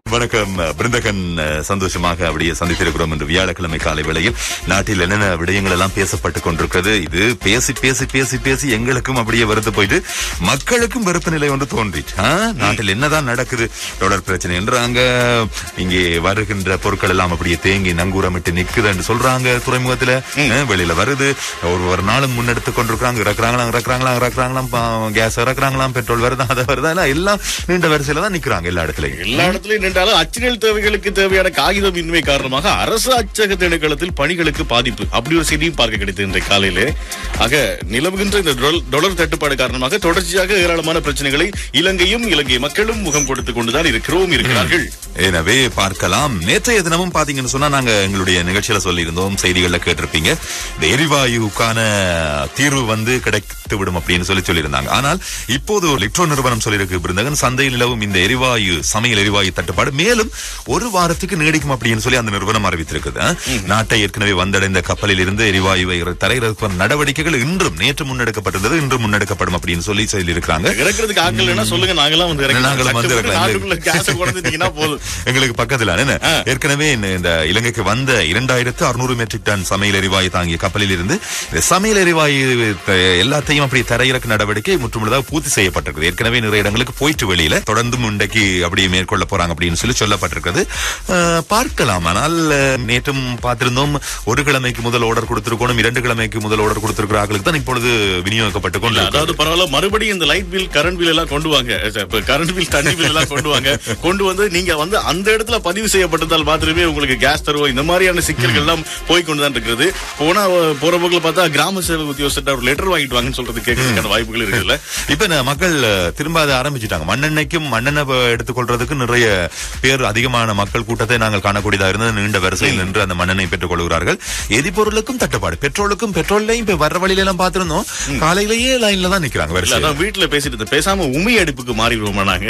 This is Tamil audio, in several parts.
வணக்கம் பிருந்தகன் அஹ், சந்தோஷமாக அப்படியே சந்தித்திருக்கிறோம் என்று வியாழக்கிழமை காலை வேளையில் நாட்டில் என்னென்ன விடயங்கள் எல்லாம் பேசப்பட்டுக் கொண்டிருக்கிறது இது பேசி பேசி பேசி பேசி எங்களுக்கும் அப்படியே வெறுத்து போயிட்டு மக்களுக்கும் வெறுப்பு நிலை ஒன்று தோன்றிச்சு ஆ? நாட்டில் என்னதான் நடக்குது தொடர் பிரச்சனை என்றாங்க இங்கே வருகின்ற பொருட்கள் எல்லாம் அப்படியே தேங்கி நங்கூரமிட்டு நிக்குதுன்னு சொல்றாங்க துறைமுகத்துல அஹ், வெளியில வருது ஒரு ஒரு நாளும் முன்னெடுத்து கொண்டிருக்காங்க இறக்குறாங்களாம் இறக்குறாங்களாம் இறக்குறாங்களாம் பா- கேஸ் இறக்குறாங்களாம் பெட்ரோல் வருதா அதை வருதா எல்லாம் எல்லாம் நீண்ட வரிசையில தான் நிக்கிறாங்க எல்லா இடத்துலயும் எல்லா இடத்துலயும் நின்றாலும் அச்சினல் தேவைகளுக்கு தேவையான காகிதம் இன்மை காரணமாக அரசு அச்சக திணைக்களத்தில் பணிகளுக்கு பாதிப்பு அப்படி ஒரு செய்தியும் பார்க்க கிடைத்தது இன்றைய காலையிலே ஆக நிலவுகின்ற இந்த டொல்- டொலர் தட்டுப்பாடு காரணமாக தொடர்ச்சியாக ஏராளமான பிரச்சனைகளை இலங்கையும் இலங்கை மக்களும் முகம் கொடுத்துக் கொண்டுதான் இருக்கிறோம் இருக்கிறார்கள் எனவே பார்க்கலாம் நேற்றைய தினமும் பாத்தீங்கன்னு சொன்னா நாங்க எங்களுடைய நிகழ்ச்சியில சொல்லியிருந்தோம் செய்திகள்ல கேட்டிருப்பீங்க இந்த எரிவாயுக்கான தீர்வு வந்து கிடைத்து விடும் அப்படின்னு சொல்லி சொல்லியிருந்தாங்க ஆனால் இப்போது லிப்டோ நிறுவனம் சொல்லியிருக்கு பிருந்தகன் சந்தையில் நிலவும் இந்த எரிவாயு சமையல் எரிவாயு தட்டுப்பாடு மேலும் ஒரு வாரத்துக்கு நீடிக்கும் அப்படின்னு சொல்லி அந்த நிறுவனம் அறிவித்திருக்குது நாட்டை ஏற்கனவே வந்தடைந்த கப்பலில் இருந்து எரிவாயுவை தரையிறக்கும் நடவடிக்கைகள் இன்றும் நேற்று முன்னெடுக்கப்பட்டிருந்தது இன்று முன்னெடுக்கப்படும் அப்படின்னு சொல்லி சொல்லியிருக்கிறாங்க இறக்குறதுக்கு ஆட்கள் என்ன சொல்லுங்க நாங்களாம் வந்து இறக்குறோம். நாங்களும் வந்து சட்டப்படி இறக்கலாம். நாட்டுக்குள்ள கேஸை கொண்டுட்டீங்கன்னா போதும் எங்களுக்கு பக்கத்துல என்ன ஏற்கனவே இந்த- இந்த இலங்கைக்கு வந்த இரண்டாயிரத்து அறுநூறு மெட்ரிக் டன் சமையல் எரிவாயு தாங்கிய கப்பலில் இருந்து இந்த சமையல் எரிவாயு த- எல்லாத்தையும் அப்படி தரையிறக்க நடவடிக்கை முற்றுமுழுதாக பூர்த்தி செய்யப்பட்டிருக்குது ஏற்கனவே நிறைய இடங்களுக்கு போயிட்டு வெளியில தொடர்ந்தும் இன்றைக்கு அப்படியே மேற்கொள்ள போறாங்க அப்படின்னு சொல்லி சொல்லப்பட்டிருக்கிறது அஹ், பார்க்கலாம் ஆனால் அஹ், நேற்றும் பார்த்திருந்தோம் ஒரு கிழமைக்கு முதல் ஆர்டர் கொடுத்திருக்கணும் இரண்டு கிழமைக்கு முதல் ஆர்டர் கொடுத்திருக்கிற ஆட்களுக்கு தான் இப்பொழுது விநியோகிக்கப்பட்டு கொண்டு அதாவது பரவாயில்ல மறுபடியும் இந்த லைட் பில் கரண்ட் பில் எல்லாம் கொண்டு வாங்க கரண்ட் பில் தண்ணி பில் எல்லாம் கொண்டு வாங்க கொண்டு வந்து நீங்க வந்து அந்த இடத்துல பதிவு செய்யப்பட்டதால் மாத்திரமே உங்களுக்கு கேஸ் தருவோம் இந்த மாதிரியான சிக்கல்கள் எல்லாம் போய் கொண்டுதான் இருக்கிறது போனா அஹ், போற போக்குல பார்த்தா கிராம சேவை உத்தியோகஸ்தர் ஒரு லெட்டர் வாங்கிட்டு வாங்கன்னு சொல்றது கேட்கறதுக்கான வாய்ப்புகள் இருக்குல்ல இப்ப இந்த மக்கள் அஹ், திரும்ப அதை ஆரம்பிச்சுட்டாங்க மண்ணெண்ணெய்க்கும் மண்ணெண்ணெய் ப- எடுத்துக்கொள்றதுக்கு நிறைய பேர் அதிகமான மக்கள் கூட்டத்தை நாங்கள் காணக்கூடியதா இருந்தது நீண்ட வரிசையில் நின்று அந்த மண்ணெண்ணெய் பெற்றுக் கொள்கிறார்கள் எரிபொருளுக்கும் தட்டுப்பாடு பெட்ரோலுக்கும் பெட்ரோல்லையும் இப்ப வர்ற வழியில எல்லாம் பாத்துருந்தோம் காலையிலேயே லைன்ல தான் நிக்கிறாங்க இல்ல வரிசை அதான் வீட்டுல பேசிட்டு இருந்தேன். பேசாம உமி அடுப்புக்கு மாறிடுவோமா நாங்க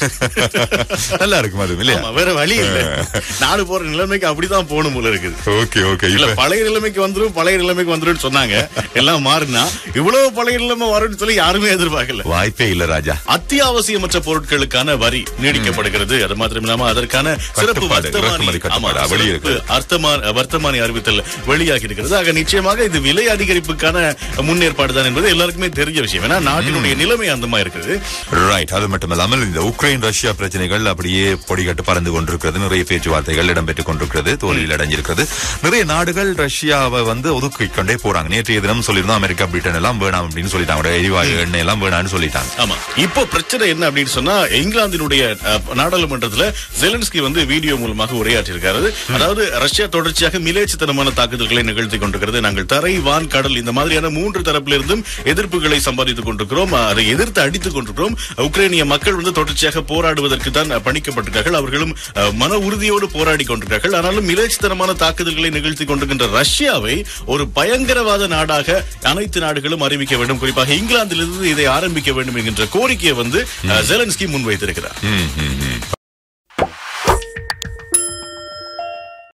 நல்லா இருக்கும் அது இல்லையா ஆமா, வேற வழி இல்ல நாடு போற நிலைமைக்கு அப்படிதான் போகணும் போல இருக்குது ஓகே ஓகே இல்ல இப்ப பழைய நிலைமைக்கு வந்துரும் பழைய நிலைமைக்கு வந்துரும் சொன்னாங்க எல்லாம் மாறினா இவ்வளவு பழைய நிலைமை வரும்னு சொல்லி யாருமே எதிர்பார்க்கல வாய்ப்பே இல்ல ராஜா அத்தியாவசியமற்ற பொருட்களுக்கான வரி நீடிக்கப்படுகிறது அது மாத்திரம் இல்லாம அதற்கான சிறப்பு கட்டுப்பாடு, வர்த்தமானி இறக்குமதி கட்டுப்பாடு, ஆமா, வெளியே சிறப்பு அர்த்தமா- வர்த்தமானி அறிவித்தல் வெளியாகி இருக்கிறது ஆக நிச்சயமாக இது விலை அதிகரிப்புக்கான முன்னேற்பாடு தான் என்பது எல்லாருக்குமே தெரிஞ்ச விஷயம் ஏன்னா நாட்டினுடைய நிலைமை அந்த மாதிரி இருக்குது ரைட் அது மட்டுமல்லாமல் இந்த உக்ரைன் ரஷ்யா பிரச்சனைகள் அப்படியே பொடிகட்டு பறந்து கொண்டிருக்கிறது நிறைய பேச்சுவார்த்தைகள் இடம்பெற்றுக் கொண்டிருக்கிறது தோல்வியில் அடைஞ்சிருக்கிறது நிறைய நாடுகள் ரஷ்யாவை வந்து ஒதுக்கிக் கொண்டே போறாங்க நேற்றைய தினம் சொல்லியிருந்தோம் அமெரிக்கா பிரிட்டன் எல்லாம் வேணாம் அப்படின்னு சொல்லிட்டாங்க எரிவாயு எண்ணெய் எல்லாம் வேணாம்னு சொல்லிட்டாங்க ஆமா இப்போ பிரச்சனை என்ன அப்படின்னு சொன்னா இங்கிலாந்தினுடைய அஹ், நாடாளுமன்றத்துல ஜெலன்ஸ்கி வந்து வீடியோ மூலமாக உரையாற்றியிருக்காரு அதாவது ரஷ்யா தொடர்ச்சியாக மிலேச்சத்தனமான தாக்குதல்களை நிகழ்த்தி கொண்டிருக்கிறது நாங்கள் தரை வான் கடல் இந்த மாதிரியான மூன்று தரப்பிலிருந்தும் எதிர்ப்புகளை சம்பாதித்துக் கொண்டிருக்கிறோம் அதை எதிர்த்து அடித்துக் கொண்டிருக்கிறோம் உக்ரைனிய மக்கள் வந்து தொடர்ச்சியாக போராடுவதற்கு தான் பணிக்கப்பட்டிருக்கிறார்கள் அவர்களும் அஹ், மன உறுதியோடு போராடி கொண்டிருக்கிறார்கள் ஆனாலும் மிலேச்சத்தனமான தாக்குதல்களை நிகழ்த்தி கொண்டிருக்கின்ற ரஷ்யாவை ஒரு பயங்கரவாத நாடாக அனைத்து நாடுகளும் அறிவிக்க வேண்டும் குறிப்பாக இங்கிலாந்திலிருந்து இதை ஆரம்பிக்க வேண்டும் என்கின்ற கோரிக்கையை வந்து அஹ், ஜெலன்ஸ்கி முன்வைத்திருக்கிறார் ம், ம், ம்.